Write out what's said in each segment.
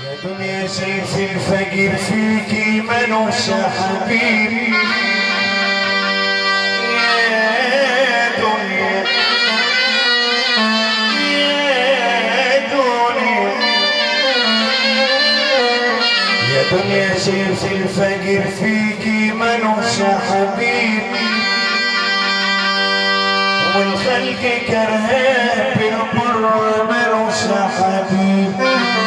يا دنيا شايف الفقير فيكي ملوش حبيب يا دنيا يا دنيا يا دنيا شايف الفقير فيكي ملوش حبيب والخلق كرهاه بالمرة ملوش حبيب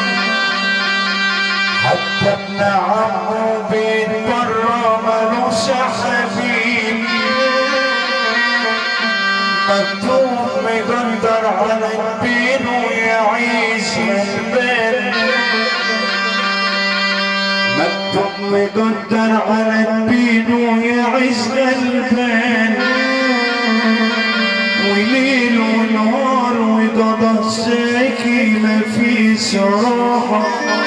حتى ابن عمه بيت بره ملوش حبيب مكتوب مقدر على البين ويعيش غلبان مكتوب مقدر على البين ويعيش غلبان وليل ونهار وقضى شاكي مفيش راحة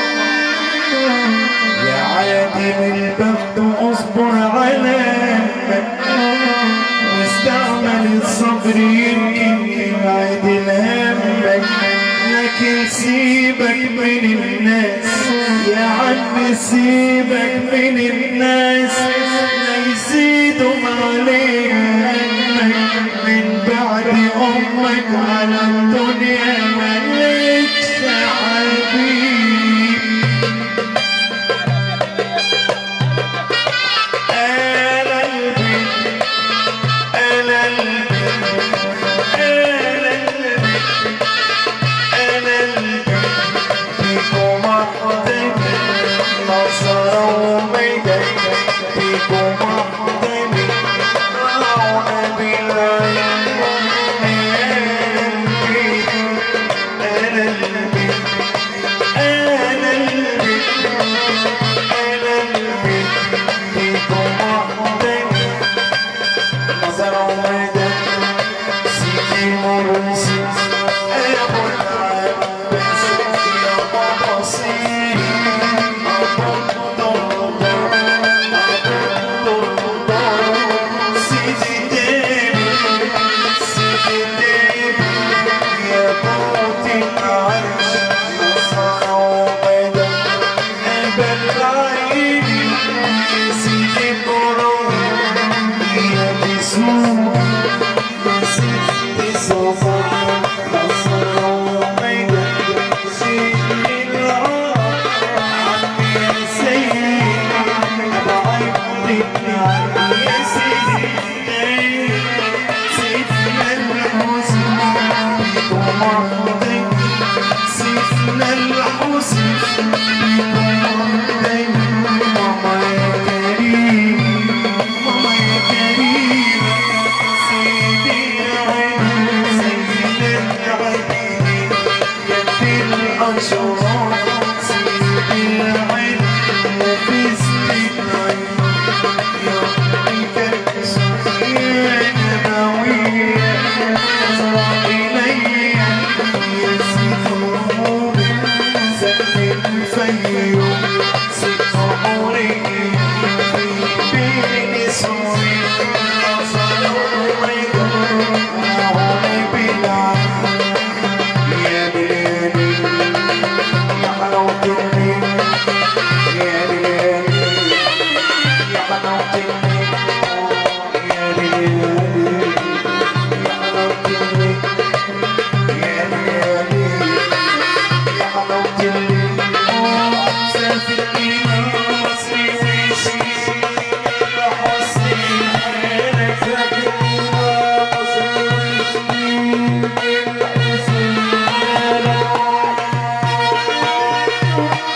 يا عادي بالبخت اصبر على همك واستعمل الصبر يمكن يبعد همك لكن سيبك من الناس يا عم سيبك من الناس لا يزيدوا عليك همك من بعد امك على الدنيا ملكش حبيب أنا البيت أنا البيت أنا البيت أنا البيت فيكم أحضن نصر وميدان فيكم أحضن رعون بالعين أنا البيت أنا البيت أنا البيت أنا البيت فيكم أحضن نظر ومدى سيدي مرسي أبو العباس يا بابا سيدي أبو الدردار أبو الدردار سيدي ديبي سيدي ديبي يا بوت العرش نصر ومدى أبا العيني سيدي بروني يا بسمو سيدي صفر نصر وميدة سيدي العار عمي يا سيدي بعيدني عني يا سيدي سيدنا الحسن طمرتك سيدنا الحسن طمرتك ماما يا كريم ماما يا كريم سيدي العين سيدي العين جد الأشراف سيدي العين وفي العين يا ربك يا نبوية نظر إلي يا سيد الأمور سد الفيوم سد عمري في بين سوري نصر الرضا وعوني بالعين يا ليالي يا حلاوة الليل يا ليالي يا حلاوة الليل يا ليالي يا حلاوة الليل يا ليالي يا حلاوة الليل سافر إلى مصر ويشيل حسين حالك سافر إلى مصر ويشيل حسين حالك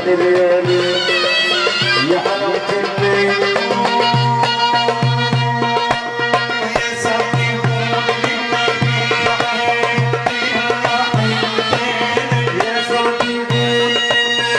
الليالي يا حلاوة الليل يا سعيد يا سعيد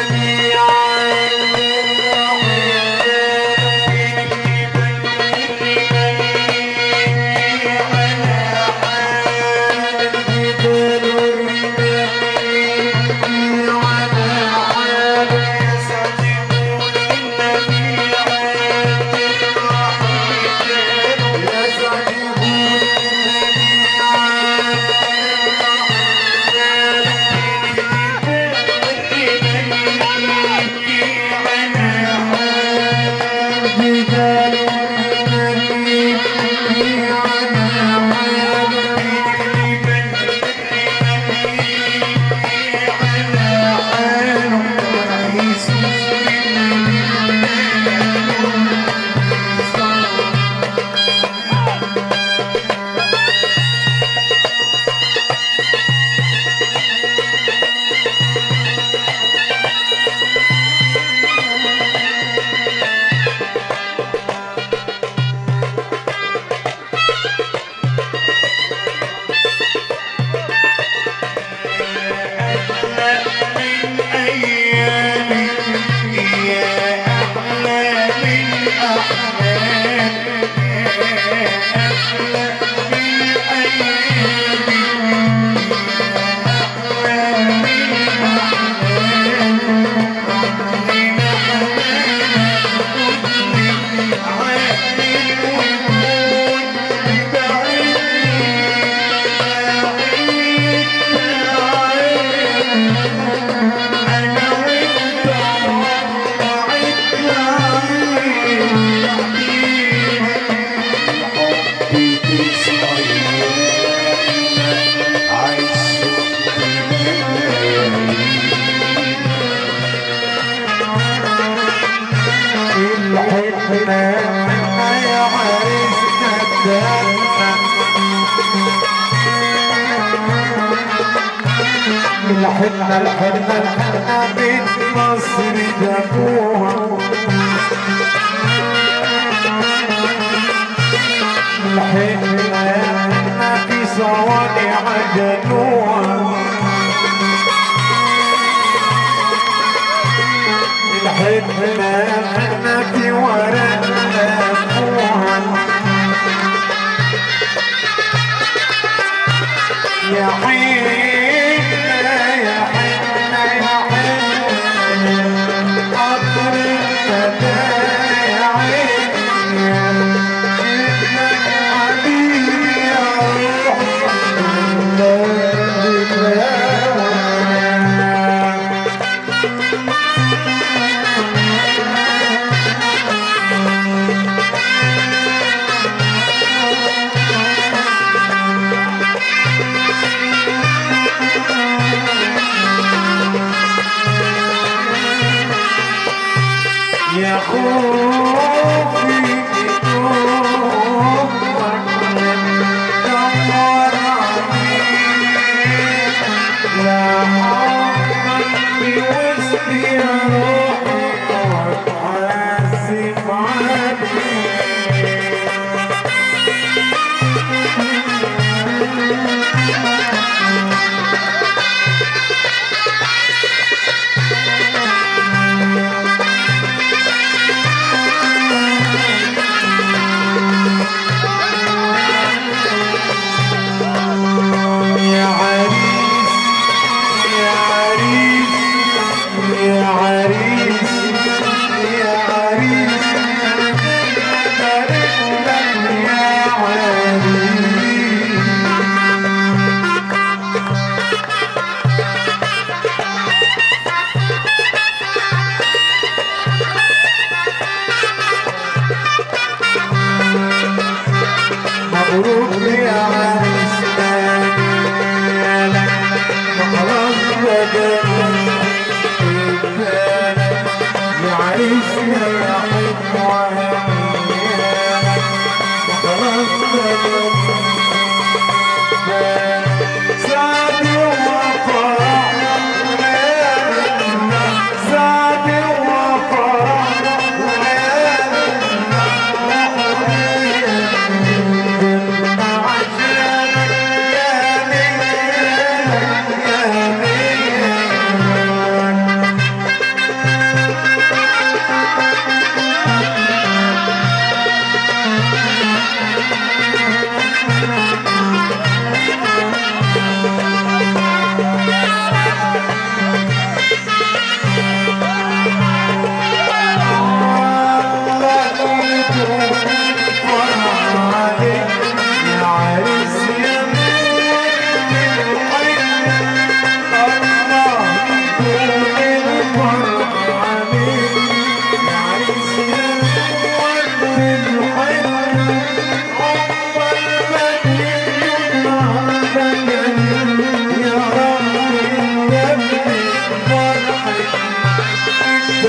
من أيامي يا أحلى من أحلام يا أحلى من أيامي يا أحلى من أحلام من أحلام خدني عالي الوجود بعيني أنا وأنت وعدنا حبي تسعينا عايش الحنة يا عريسنا الدنة الحنة الحنة الحنة من مصر جابوها الحنة الحنة في صواني عجلوها الحنة الحنة في ورق لفوها يا حنة يا حنة يا حنة قطر الفتى يا عيني ابنك حبيبي يا روح يا خوفي بدونك دمر عليك لا حبك بوسط يا روحي واتعذب عليك يا عريس يا عريس يا عريس يا عريس بارك لك يا عريس مبروك يا عريس لك وخلاص بدل يا عريس يا حب وهنيالك وخلاص بدل سعد وفرح سعد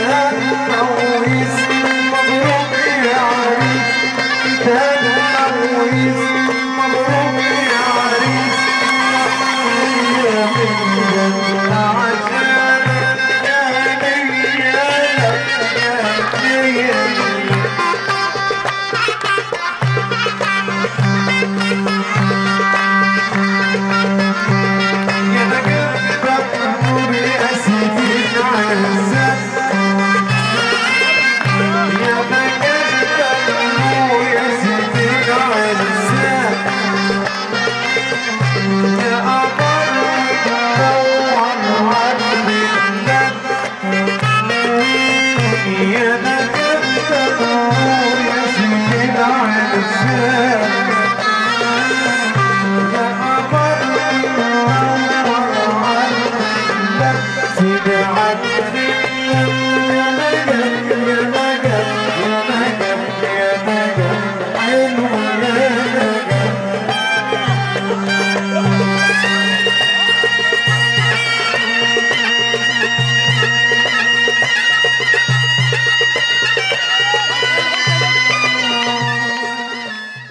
يا